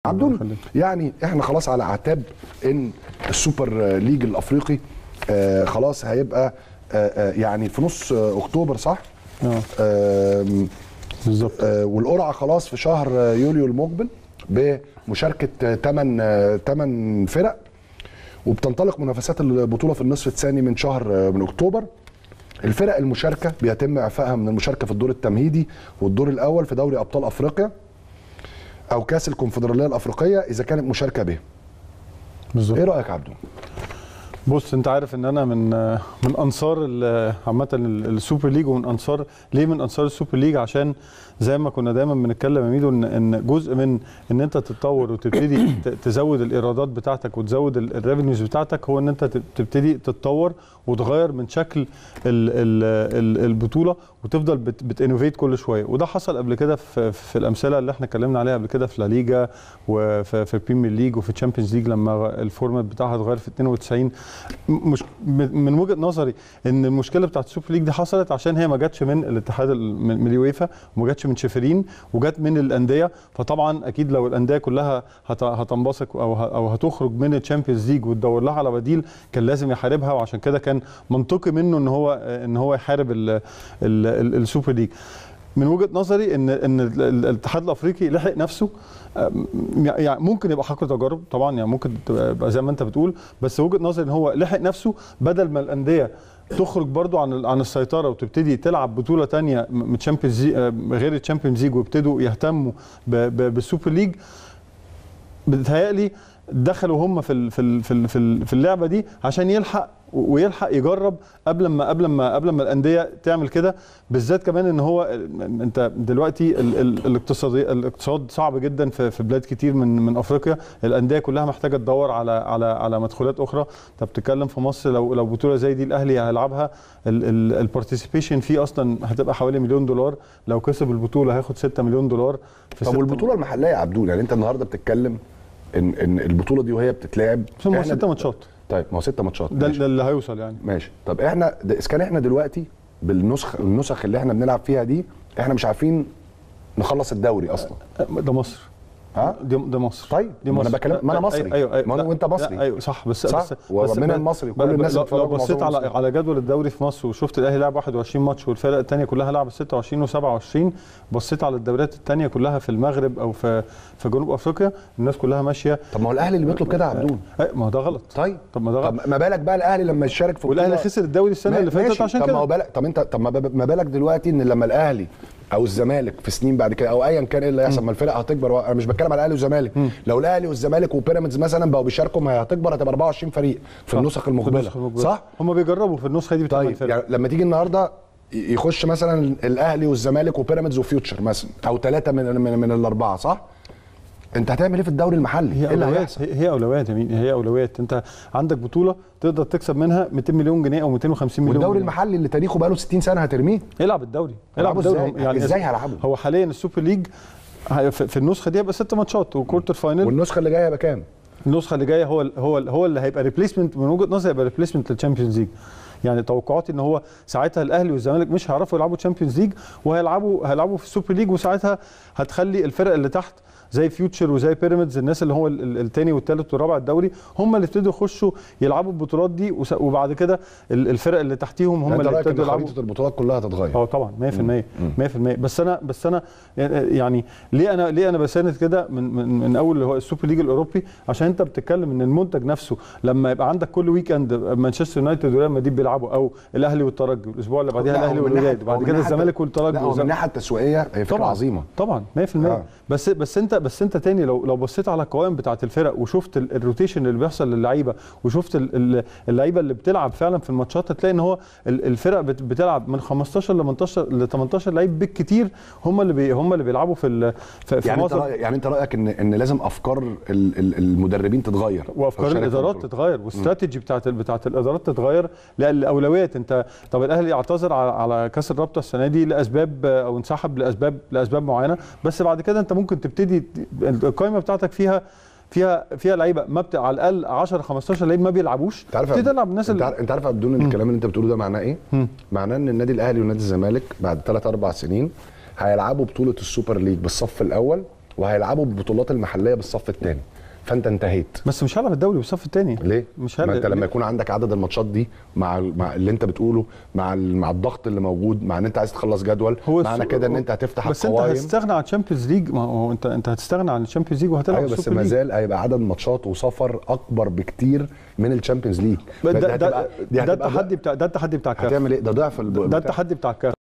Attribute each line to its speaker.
Speaker 1: عبدون يعني احنا خلاص على اعتاب ان السوبر ليج الافريقي آه خلاص هيبقى آه آه يعني في نص آه اكتوبر صح؟
Speaker 2: اه
Speaker 1: آم،
Speaker 2: بالظبط
Speaker 1: آه والقرعه خلاص في شهر آه، يوليو المقبل بمشاركه 8 8 فرق وبتنطلق منافسات البطوله في النصف الثاني من شهر آه، من اكتوبر الفرق المشاركه بيتم اعفائها من المشاركه في الدور التمهيدي والدور الاول في دوري ابطال افريقيا او كاس الكونفدراليه الافريقيه اذا كانت مشاركه به
Speaker 2: بالظبط
Speaker 1: ايه رايك يا عبدو
Speaker 2: بص انت عارف ان انا من من انصار ال- عامه ال- السوبر ليج ومن انصار ليه من انصار السوبر ليج عشان زي ما كنا دايما بنتكلم يا ميدو ان ان جزء من ان انت تتطور وتبتدي ت- تزود الايرادات بتاعتك وتزود الريفينيوز بتاعتك هو ان انت ت- تبتدي تتطور وتغير من شكل ال ال ال البطوله وتفضل بت بتانوفيت كل شويه وده حصل قبل كده في, في الامثله اللي احنا اتكلمنا عليها قبل كده في لا ليجا وفي في البريمير ليج وفي الشامبيونز ليج لما الفورمات بتاعها اتغير في 92 مش من وجهه نظري ان المشكله بتاعت السوبر ليج دي حصلت عشان هي ما جاتش من الاتحاد ال- من من اليويفا وما جاتش من شفرين وجات من الانديه فطبعا اكيد لو الانديه كلها هت- هتنبثق او ه- او هتخرج من الشامبيونز ليج وتدور لها على بديل كان لازم يحاربها وعشان كده كان منطقي منه ان هو ان هو يحارب ال- ال- ال- السوبر ليج من وجهه نظري ان ان ال- ال- الاتحاد الافريقي لحق نفسه أم، يعني ممكن يبقى حقل تجارب طبعا يعني ممكن تبقى زي ما انت بتقول بس وجهه نظري ان هو لحق نفسه بدل ما الانديه تخرج برضو عن ال- عن السيطره وتبتدي تلعب بطوله تانية من تشامبيونز غير الشامبيونز ليج ويبتدوا يهتموا ب- ب- بالسوبر ليج بتهيألي دخلوا هم في ال- في ال- في ال- في ال- في اللعبه دي عشان يلحق ويلحق يجرب قبل ما قبل ما قبل ما الانديه تعمل كده بالذات كمان ان هو انت دلوقتي ال- ال- الاقتصادي الاقتصاد صعب جدا في في بلاد كتير من من افريقيا الانديه كلها محتاجه تدور على على على مدخولات اخرى انت بتتكلم في مصر لو لو بطوله زي دي الاهلي هيلعبها البارتيسيبيشن فيه اصلا هتبقى حوالي مليون دولار لو كسب البطوله هياخد 6 مليون دولار في
Speaker 1: طب
Speaker 2: ستة-
Speaker 1: والبطوله المحليه يا عبدون يعني انت النهارده بتتكلم ان ان البطوله دي وهي بتتلعب
Speaker 2: ثم
Speaker 1: إحنا-
Speaker 2: ست ماتشات
Speaker 1: طيب ما هو ست ماتشات
Speaker 2: ده,
Speaker 1: ماشي.
Speaker 2: ده اللي هيوصل يعني
Speaker 1: ماشي طب احنا ده اذا كان احنا دلوقتي بالنسخ النسخ اللي احنا بنلعب فيها دي احنا مش عارفين نخلص الدوري اصلا
Speaker 2: ده مصر
Speaker 1: ها
Speaker 2: دي ده مصر
Speaker 1: طيب،
Speaker 2: دي
Speaker 1: ما أنا
Speaker 2: مصر
Speaker 1: بكلم- ما أنا
Speaker 2: لا،
Speaker 1: مصري.
Speaker 2: ايوه ايوه
Speaker 1: ما أنا
Speaker 2: لا،
Speaker 1: وأنت مصري.
Speaker 2: لا، ايوه صح بس
Speaker 1: صح،
Speaker 2: بس
Speaker 1: ومن
Speaker 2: بس
Speaker 1: المصري، كل
Speaker 2: ب- ب-
Speaker 1: الناس اللي
Speaker 2: لو,
Speaker 1: بتتفرج
Speaker 2: لو بصيت
Speaker 1: معظمهم
Speaker 2: على
Speaker 1: مصري.
Speaker 2: على جدول الدوري في مصر وشفت الاهلي لعب 21 ماتش والفرق الثانيه كلها لعبت 26 و27 بصيت على الدوريات الثانيه كلها في المغرب او في في جنوب افريقيا الناس كلها ماشيه
Speaker 1: طب ما هو الاهلي اللي بيطلب كده يا عبدون
Speaker 2: أي، ما هو ده غلط
Speaker 1: طيب
Speaker 2: طب ما ده غلط
Speaker 1: طب ما بالك بقى الاهلي لما يشارك في
Speaker 2: والاهلي
Speaker 1: بطولة-
Speaker 2: خسر الدوري السنه
Speaker 1: ما-
Speaker 2: اللي فاتت
Speaker 1: ماشي.
Speaker 2: عشان
Speaker 1: طب ما هو
Speaker 2: كده
Speaker 1: بالك طب انت طب ما ب- ما بالك دلوقتي ان لما الاهلي او الزمالك في سنين بعد كده او ايا كان ايه اللي هيحصل ما الفرق هتكبر انا مش بتكلم على الاهلي والزمالك لو الاهلي والزمالك وبيراميدز مثلا بقوا بيشاركوا ما هي هتكبر هتبقى 24 فريق في
Speaker 2: صح.
Speaker 1: النسخ
Speaker 2: في
Speaker 1: المقبله
Speaker 2: النسخة المقبلة.
Speaker 1: صح
Speaker 2: هم بيجربوا في النسخه دي بتاع
Speaker 1: طيب
Speaker 2: الفرق
Speaker 1: يعني لما تيجي النهارده ي- يخش مثلا الاهلي والزمالك وبيراميدز وفيوتشر مثلا او ثلاثه من من, من الاربعه صح انت هتعمل ايه في الدوري المحلي
Speaker 2: هي
Speaker 1: ايه اللي
Speaker 2: اولويات
Speaker 1: هيحصل
Speaker 2: هي هي اولويات يا مين هي اولويات انت عندك بطوله تقدر تكسب منها 200 مليون جنيه او 250 مليون
Speaker 1: والدوري
Speaker 2: جنيه.
Speaker 1: المحلي اللي تاريخه بقاله 60 سنه هترميه
Speaker 2: العب الدوري
Speaker 1: هيلعبوا
Speaker 2: العب الدوري
Speaker 1: إزاي؟
Speaker 2: هم-
Speaker 1: إزاي هيلعبوا؟
Speaker 2: هو حاليا السوبر ليج ه- في في النسخه دي هيبقى ست ماتشات وكورتر فاينل
Speaker 1: والنسخه اللي جايه بكام
Speaker 2: النسخه اللي جايه هو ال- هو ال- هو اللي هيبقى ريبليسمنت من وجهه نظري هيبقى ريبليسمنت للتشامبيونز ليج يعني توقعاتي ان هو ساعتها الاهلي والزمالك مش هيعرفوا يلعبوا تشامبيونز ليج وهيلعبوا هيلعبوا في السوبر ليج وساعتها هتخلي الفرق اللي تحت زي فيوتشر وزي بيراميدز الناس اللي هو الثاني والثالث والرابع الدوري هم اللي ابتدوا يخشوا يلعبوا البطولات دي وس- وبعد كده ال- الفرق اللي تحتيهم هم
Speaker 1: يعني انت
Speaker 2: اللي
Speaker 1: رايك
Speaker 2: ابتدوا
Speaker 1: ان
Speaker 2: يلعبوا
Speaker 1: خريطه البطولات كلها هتتغير
Speaker 2: اه طبعا 100% 100% بس انا بس انا يعني ليه انا ليه انا بساند كده من من, من اول اللي هو السوبر ليج الاوروبي عشان انت بتتكلم ان المنتج نفسه لما يبقى عندك كل ويك اند مانشستر يونايتد وريال مدريد بيلعبوا او الاهلي والترجي الاسبوع اللي بعديها
Speaker 1: لا،
Speaker 2: الاهلي
Speaker 1: هو من
Speaker 2: والوداد
Speaker 1: ناحية-
Speaker 2: وبعد
Speaker 1: هو
Speaker 2: كده
Speaker 1: من ناحية-
Speaker 2: الزمالك والترجي
Speaker 1: لا هو من
Speaker 2: والزمالك.
Speaker 1: الناحيه التسويقيه هي فكره عظيمه
Speaker 2: طبعا 100%
Speaker 1: آه.
Speaker 2: آه. بس بس انت بس انت تاني لو لو بصيت على القوائم بتاعت الفرق وشفت ال- الروتيشن اللي بيحصل للعيبه وشفت ال- ال- اللعيبه اللي بتلعب فعلا في الماتشات هتلاقي ان هو ال- الفرق بت- بتلعب من 15 ل 18 ل 18 لعيب بالكتير هم اللي بي هم اللي بيلعبوا في ال- في, في
Speaker 1: يعني انت
Speaker 2: معظم
Speaker 1: رأيك يعني انت رايك ان ان لازم افكار ال- ال- المدربين تتغير
Speaker 2: وافكار
Speaker 1: أو شركة
Speaker 2: الادارات
Speaker 1: البطولة.
Speaker 2: تتغير والاستراتيجي بتاعت بتاعت الادارات تتغير لان الاولويات انت طب الاهلي اعتذر على, على كاس الرابطه السنه دي لاسباب او انسحب لاسباب لاسباب معينه بس بعد كده انت ممكن تبتدي القائمه بتاعتك فيها فيها فيها لعيبه ما بت... على الاقل 10 15 لعيب ما بيلعبوش
Speaker 1: انت عارف
Speaker 2: تبتدي تلعب الناس
Speaker 1: انت
Speaker 2: اللي
Speaker 1: عارف, انت عارف يا بدون الكلام اللي انت بتقوله ده معناه ايه؟ معناه ان النادي الاهلي ونادي الزمالك بعد 3 4 سنين هيلعبوا بطوله السوبر ليج بالصف الاول وهيلعبوا البطولات المحليه بالصف الثاني فانت انتهيت
Speaker 2: بس مش هلعب الدوري بالصف الثاني
Speaker 1: ليه؟
Speaker 2: مش
Speaker 1: ما
Speaker 2: هل-
Speaker 1: انت لما
Speaker 2: ليه؟
Speaker 1: يكون عندك عدد الماتشات دي مع مع اللي انت بتقوله مع ال- مع الضغط اللي موجود مع ان انت عايز تخلص جدول معنى
Speaker 2: السو-
Speaker 1: كده ان انت هتفتح
Speaker 2: بس انت
Speaker 1: القوائم
Speaker 2: هتستغنى عن الشامبيونز ليج ما هو انت انت هتستغنى عن الشامبيونز ليج وهتلعب
Speaker 1: ايوه بس
Speaker 2: السوبر
Speaker 1: ما
Speaker 2: ليج.
Speaker 1: زال هيبقى عدد ماتشات وسفر اكبر بكتير من الشامبيونز ليج
Speaker 2: ده
Speaker 1: فدي
Speaker 2: ده,
Speaker 1: هتبقى- دي
Speaker 2: ده
Speaker 1: هتبقى
Speaker 2: التحدي بتاع ده التحدي بتاع الكاف
Speaker 1: هتعمل ايه ده ضعف الب-
Speaker 2: ده
Speaker 1: بتاع-
Speaker 2: التحدي بتاع الكاف